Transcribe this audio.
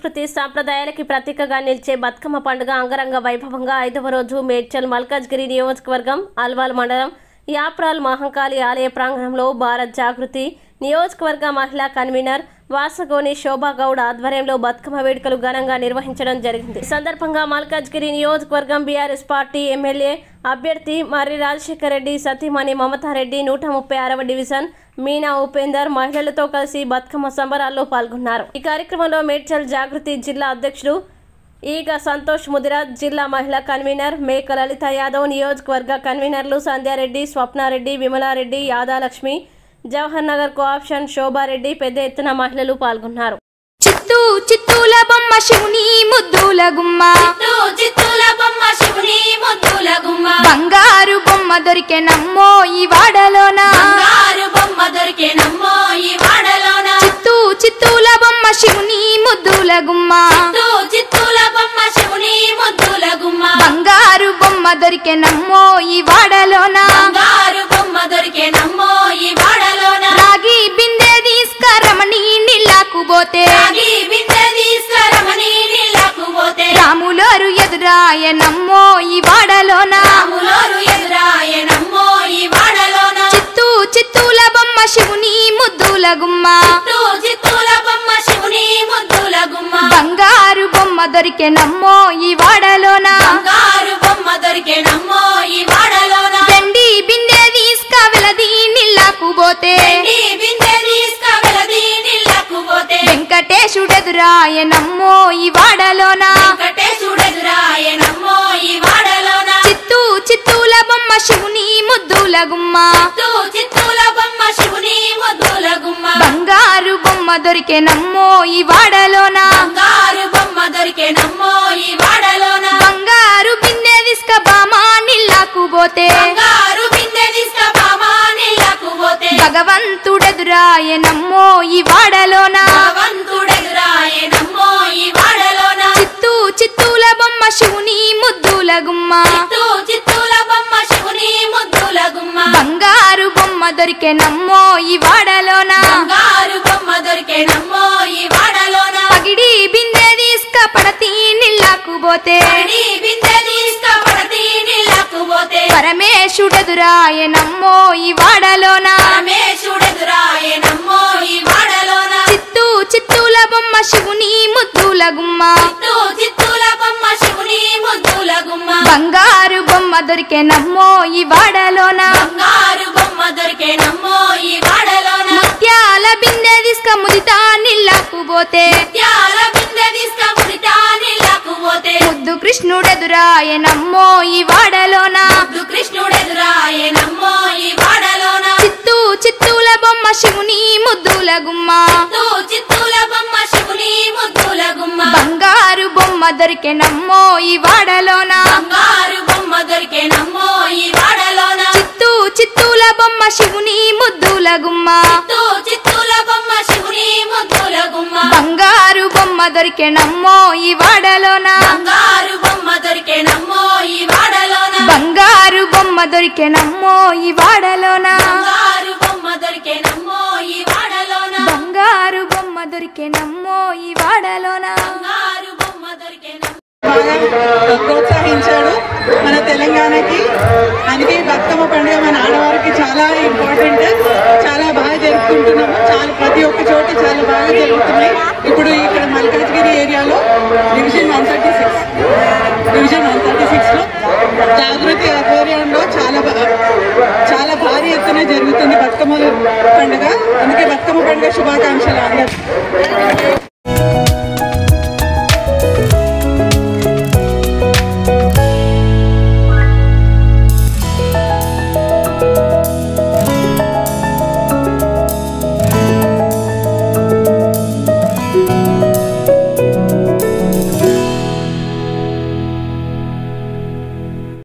సంస్కృతి సాంప్రదాయాలకి ప్రతీకగా నిలిచే బతుకమ్మ పండుగ అంగరంగ వైభవంగా ఐదవ రోజు మేడ్చల్ మల్కాజ్గిరి నియోజకవర్గం అల్వాల్ మండలం యాప్రాల్ మహంకాళి ఆలయ ప్రాంగణంలో భారత్ జాగృతి నియోజకవర్గ మహిళా కన్వీనర్ వాసగోని శోభా గౌడ్ ఆధ్వర్యంలో బతుకమ్మ వేడుకలు ఘనంగా నిర్వహించడం జరిగింది ఈ సందర్భంగా మల్కాజ్గిరి నియోజకవర్గం బీఆర్ఎస్ పార్టీ ఎమ్మెల్యే అభ్యర్థి మర్రి రాజశేఖర రెడ్డి సతీమణి మమతారెడ్డి నూట ముప్పై ఆరవ డివిజన్ మీనా ఉపేందర్ మహిళలతో కలిసి బతుకమ్మ సంబరాల్లో పాల్గొన్నారు ఈ కార్యక్రమంలో మేడ్చల్ జాగృతి జిల్లా అధ్యక్షుడు ఈగ సంతోష్ ముదిరాజ్ జిల్లా మహిళా కన్వీనర్ మేక లలిత యాదవ్ నియోజకవర్గ కన్వీనర్లు సంధ్యారెడ్డి స్వప్నారెడ్డి విమలారెడ్డి యాదాలక్ష్మి జవహర్ నగర్ కోఆప్షన్ శోభారెడ్డి పెద్ద ఎత్తున మహిళలు పాల్గొన్నారు చిత్తూ చిత్తూల బొమ్మ శివుని ముద్దుల గుమ్మ చిత్తూ చిత్తూల బొమ్మ శివుని ముద్దుల గుమ్మ బంగారు బొమ్మ దొరికే నమ్మో ఈ వాడలోన బంగారు బొమ్మ దొరికే నమ్మో ఈ వాడలోన చిత్తూ చిత్తూల బొమ్మ శివుని ముద్దుల గుమ్మ చిత్తూ చిత్తూల బొమ్మ శివుని ముద్దుల గుమ్మ బంగారు బొమ్మ దొరికే నమ్మో ఈ వాడలోన బంగారు బొమ్మ దొరికే నమ్మో ఈ వాడలోన రాగి బిందె తీసుకరమణి నీళ్ళకు పోతే రాగి బిందె తీసుకురమని నీళ్ళకు పోతే రాములోరు ఎదురాయ నమ్మో ఈ వాడలోన రాములోరు ఎదురాయ నమ్మో ఈ వాడలోన చిత్తూ చిత్తూల బొమ్మ శివుని ముద్దుల గుమ్మ చిత్తూ చిత్తూల బొమ్మ శివుని ముద్దుల గుమ్మ బంగారు బొమ్మ దొరికే నమ్మో ఈ వాడలోన బంగారు బొమ్మ దొరికే నమ్మో ఈ వాడలోన వెండి బిందె తీసుకవెలది నీళ్ళకు పోతే నీ బిందె తీసుకువెలది నీళ్ళకు పోతే వెంకటేశుడెదురాయ నమ్మో ఈ వాడలోన వెంకటేశుడెదురాయ నమ్మో ఈ వాడలోన చిత్తూ చిత్తూల బొమ్మ శివుని ముద్దుల గుమ్మ చిత్తూ చిత్తూల బొమ్మ శివుని ముద్దుల గుమ్మ బంగారు బొమ్మ దొరికే నమ్మో ఈ వాడలోన బంగారు బొమ్మ దొరికే నమ్మో ఈ వాడలోన బంగారు బిందె తీసుక బామా నీళ్ళకు పోతే బంగారు బిందె తీసుకుపామా నీళ్ళకు పోతే భగవంతుడెదురాయ నమ్మో ఈ వాడలోన భగవంతుడెదురాయ నమ్మో ఈ వాడలోన చిత్తూ చిత్తూల బొమ్మ శివుని ముద్దుల గుమ్మ చిత్తూ చిత్తూల బొమ్మ శివుని ముద్దుల గుమ్మ బంగారు బొమ్మ దొరికే నమ్మో ఈ వాడలోన బంగారు బొమ్మ దొరికే నమ్మో ఈ వాడలోన పగిడి బిందె తీసుక పడతీ నీళ్ళకు పోతే పడి బిందె తీసుకుపడతి నీళ్ళకు పోతే పరమేశుడెదురాయ నమ్మో ఈ వాడలోన పరమేశుడెదురాయ నమ్మో ఈ వాడలోన చిత్తూ చిత్తూల బొమ్మ శివుని ముద్దుల గుమ్మ చిత్తూ చిత్తూల బొమ్మ శివుని ముద్దుల గుమ్మ బంగారు బొమ్మ దొరికే నమ్మో ఈ వాడలోన బంగారు బొమ్మ దొరికే నమ్మో ఈ వాడలోన ముత్యాల బిందె తీసుక ముదితా నీళ్ళకు పోతే త్యాల బిందె తీసుకుపుడితా నీళ్ళకు పోతే ముద్దు కృష్ణుడెదురాయ నమ్మో ఈ వాడలోన ముద్దు కృష్ణుడెదురాయ నమ్మో ఈ వాడలోన చిత్తూ చిత్తూల బొమ్మ శివుని ముద్దుల గుమ్మ చిత్తూ చిత్తూల బొమ్మ శివుని ముద్దుల గుమ్మ బంగారు బొమ్మ దొరికే నమ్మో ఈ వాడలోన బంగారు బొమ్మ దొరికే నమ్మో ఈ వాడలోన చిత్తూ చిత్తూల బొమ్మ శివుని ముద్దుల గుమ్మ చిత్తూ చిత్తూల బొమ్మ శివుని ముద్దుల గుమ్మ బంగారు బొమ్మ దొరికే నమ్మో ఈ వాడలోన బంగారు బొమ్మ దొరికే నమ్మో ఈ వాడలోన బంగారు బొమ్మ దొరికే నమ్మో ఈ వాడలోన బంగారు బొమ్మ దొరికే నమ్మో ఈ వాడలోన బంగారు బొమ్మ దొరికే నమ్మో ఈ వాడలోన బంగారు బొమ్మ దొరికే నమ్మో బాగా ప్రోత్సహించాడు మన తెలంగాణకి అందుకే ఈ బతుకమ్మ పండుగ మన ఆడవారికి చాలా ఇంపార్టెంట్ చాలా బాగా జరుపుకుంటున్నాము చాలా ప్రతి ఒక్క చోట చాలా బాగా జరుగుతున్నాయి ఇప్పుడు ఇక్కడ మల్కాజ్గిరి ఏరియాలో division one thirty six division one thirty సిక్స్లో జాగృతి ఆధ్వర్యంలో చాలా బా- చాలా భారీ ఎత్తున జరుగుతుంది బతుకమ్మ పండుగ అందుకే బతుకమ్మ పండుగ శుభాకాంక్షలు అందరూ